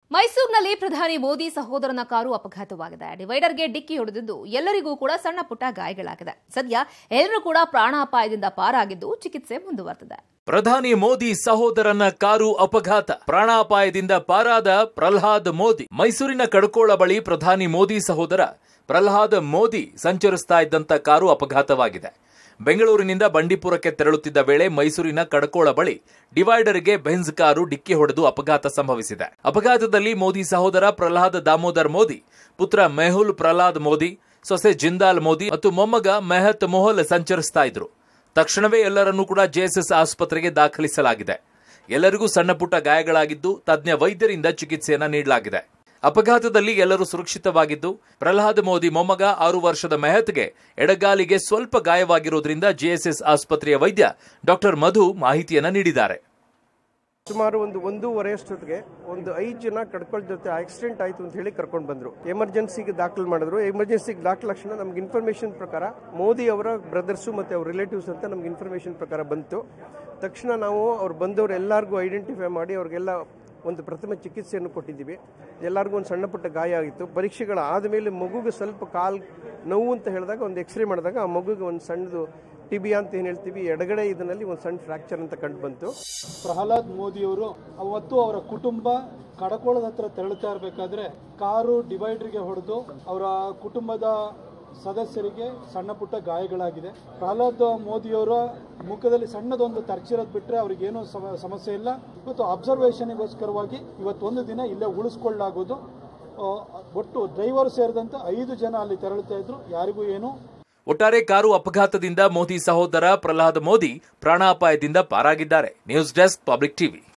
ಮೈಸೂರಿನಲ್ಲಿ ಪ್ರಧಾನಿ ಮೋದಿ ಸಹೋದರನ ಕಾರು ಅಪಘಾತವಾಗಿದೆ ಡಿವೈಡರ್ಗೆ ಡಿಕ್ಕಿ ಹೊಡೆದಿದ್ದು ಎಲ್ಲರಿಗೂ ಕೂಡ ಸಣ್ಣ ಪುಟ್ಟ ಗಾಯಗಳಾಗಿದೆ ಸದ್ಯ ಎಲ್ಲರೂ ಕೂಡ ಪ್ರಾಣಾಪಾಯದಿಂದ ಪಾರಾಗಿದ್ದು ಚಿಕಿತ್ಸೆ ಮುಂದುವರೆದಿದೆ ಪ್ರಧಾನಿ ಮೋದಿ ಸಹೋದರನ ಕಾರು ಅಪಘಾತ ಪ್ರಾಣಾಪಾಯದಿಂದ ಪಾರಾದ ಪ್ರಹ್ಲಾದ್ ಮೋದಿ ಮೈಸೂರಿನ ಕಡ್ಕೋಳ ಬಳಿ ಪ್ರಧಾನಿ ಮೋದಿ ಸಹೋದರ ಪ್ರಹ್ಲಾದ್ ಮೋದಿ ಸಂಚರಿಸ್ತಾ ಇದ್ದಂತ ಕಾರು ಅಪಘಾತವಾಗಿದೆ ಬೆಂಗಳೂರಿನಿಂದ ಬಂಡೀಪುರಕ್ಕೆ ತೆರಳುತ್ತಿದ್ದ ವೇಳೆ ಮೈಸೂರಿನ ಕಡ್ಕೋಳ ಬಳಿ ಡಿವೈಡರ್ಗೆ ಬೆಂಜ್ ಕಾರು ಡಿಕ್ಕಿ ಹೊಡೆದು ಅಪಘಾತ ಸಂಭವಿಸಿದೆ ಅಪಘಾತದಲ್ಲಿ ಮೋದಿ ಸಹೋದರ ಪ್ರಹ್ಲಾದ್ ದಾಮೋದರ್ ಮೋದಿ ಪುತ್ರ ಮೆಹುಲ್ ಪ್ರಹ್ಲಾದ್ ಮೋದಿ ಸೊಸೆ ಜಿಂದಾಲ್ ಮೋದಿ ಮತ್ತು ಮೊಮ್ಮಗ ಮೆಹತ್ ಮೊಹಲ್ ಸಂಚರಿಸ್ತಾ ಇದ್ರು ತಕ್ಷಣವೇ ಎಲ್ಲರನ್ನೂ ಕೂಡ ಜೆಎಸ್ಎಸ್ ಆಸ್ಪತ್ರೆಗೆ ದಾಖಲಿಸಲಾಗಿದೆ ಎಲ್ಲರಿಗೂ ಸಣ್ಣ ಪುಟ್ಟ ಗಾಯಗಳಾಗಿದ್ದು ತಜ್ಞ ವೈದ್ಯರಿಂದ ಚಿಕಿತ್ಸೆಯನ್ನ ನೀಡಲಾಗಿದೆ ಅಪಘಾತದಲ್ಲಿ ಎಲ್ಲರೂ ಸುರಕ್ಷಿತವಾಗಿದ್ದು ಪ್ರಹ್ಲಾದ್ ಮೋದಿ ಮೊಮ್ಮಗ ಆರು ವರ್ಷದ ಮೆಹತ್ಗೆ ಎಡಗಾಲಿಗೆ ಸ್ವಲ್ಪ ಗಾಯವಾಗಿರುವುದರಿಂದ ಜೆಎಸ್ಎಸ್ ಆಸ್ಪತ್ರೆಯ ವೈದ್ಯ ಡಾಕ್ಟರ್ ಮಧು ಮಾಹಿತಿಯನ್ನ ನೀಡಿದ್ದಾರೆ ಸುಮಾರು ಒಂದು ಒಂದೂವರೆ ಅಷ್ಟೊತ್ತಿಗೆ ಒಂದು ಐದು ಜನ ಕಡ್ಕೊಳ್ ಜೊತೆ ಆಕ್ಸಿಡೆಂಟ್ ಆಯಿತು ಅಂತ ಹೇಳಿ ಕರ್ಕೊಂಡು ಬಂದರು ಎಮರ್ಜೆನ್ಸಿಗೆ ದಾಖಲು ಮಾಡಿದ್ರು ಎಮರ್ಜೆನ್ಸಿಗೆ ದಾಖಲ ತಕ್ಷಣ ನಮ್ಗೆ ಇನ್ಫಾರ್ಮೇಷನ್ ಪ್ರಕಾರ ಮೋದಿ ಅವರ ಬ್ರದರ್ಸು ಮತ್ತು ಅವ್ರ ರಿಲೇಟಿವ್ಸ್ ಅಂತ ನಮ್ಗೆ ಇನ್ಫಾರ್ಮೇಷನ್ ಪ್ರಕಾರ ಬಂತು ತಕ್ಷಣ ನಾವು ಅವ್ರು ಬಂದವರು ಎಲ್ಲರಿಗೂ ಐಡೆಂಟಿಫೈ ಮಾಡಿ ಅವ್ರಿಗೆಲ್ಲ ಒಂದು ಪ್ರಥಮ ಚಿಕಿತ್ಸೆಯನ್ನು ಕೊಟ್ಟಿದ್ದೀವಿ ಎಲ್ಲರಿಗೂ ಒಂದು ಸಣ್ಣ ಪುಟ್ಟ ಗಾಯ ಆಗಿತ್ತು ಪರೀಕ್ಷೆಗಳು ಆದಮೇಲೆ ಮಗುಗೆ ಸ್ವಲ್ಪ ಕಾಲ್ ನೋವು ಅಂತ ಹೇಳಿದಾಗ ಒಂದು ಎಕ್ಸ್ರೇ ಮಾಡಿದಾಗ ಆ ಮಗುಗೆ ಒಂದು ಸಣ್ಣದು ಟಿಬಿಯಾ ಅಂತ ಏನು ಹೇಳ್ತೀವಿ ಎಡಗಡೆ ಇದರಲ್ಲಿ ಒಂದು ಸಣ್ಣ ಫ್ರಾಕ್ಚರ್ ಅಂತ ಕಂಡು ಬಂತು ಪ್ರಹ್ಲಾದ್ ಮೋದಿಯವರು ಅವತ್ತು ಅವರ ಕುಟುಂಬ ಕಡಕೋಳದ ಹತ್ರ ತೆರಳುತ್ತಾ ಇರಬೇಕಾದ್ರೆ ಕಾರು ಡಿವೈಡರ್ಗೆ ಹೊಡೆದು ಅವರ ಕುಟುಂಬದ ಸದಸ್ಯರಿಗೆ ಸಣ್ಣ ಪುಟ್ಟ ಗಾಯಗಳಾಗಿದೆ ಪ್ರಹ್ಲಾದ್ ಮೋದಿಯವರ ಮುಖದಲ್ಲಿ ಸಣ್ಣದೊಂದು ತರ್ಚಿರೋದು ಬಿಟ್ಟರೆ ಅವ್ರಿಗೇನೂ ಸಮ ಸಮಸ್ಯೆ ಇಲ್ಲ ಇವತ್ತು ಅಬ್ಸರ್ವೇಷನ್ಗೋಸ್ಕರವಾಗಿ ಇವತ್ತು ಒಂದು ದಿನ ಇಲ್ಲೇ ಉಳಿಸ್ಕೊಳ್ಳಾಗೋದು ಆ, ಒಟ್ಟು ಡ್ರೈವರ್ ಸೇರಿದಂತೆ ಐದು ಜನ ಅಲ್ಲಿ ತೆರಳುತ್ತಾ ಇದ್ರು ಯಾರಿಗೂ ಏನು ಒಟ್ಟಾರೆ ಕಾರು ಅಪಘಾತದಿಂದ ಮೋದಿ ಸಹೋದರ ಪ್ರಹ್ಲಾದ್ ಮೋದಿ ಪ್ರಾಣಾಪಾಯದಿಂದ ಪಾರಾಗಿದ್ದಾರೆ ನ್ಯೂಸ್ ಡೆಸ್ಕ್ ಪಬ್ಲಿಕ್ ಟಿವಿ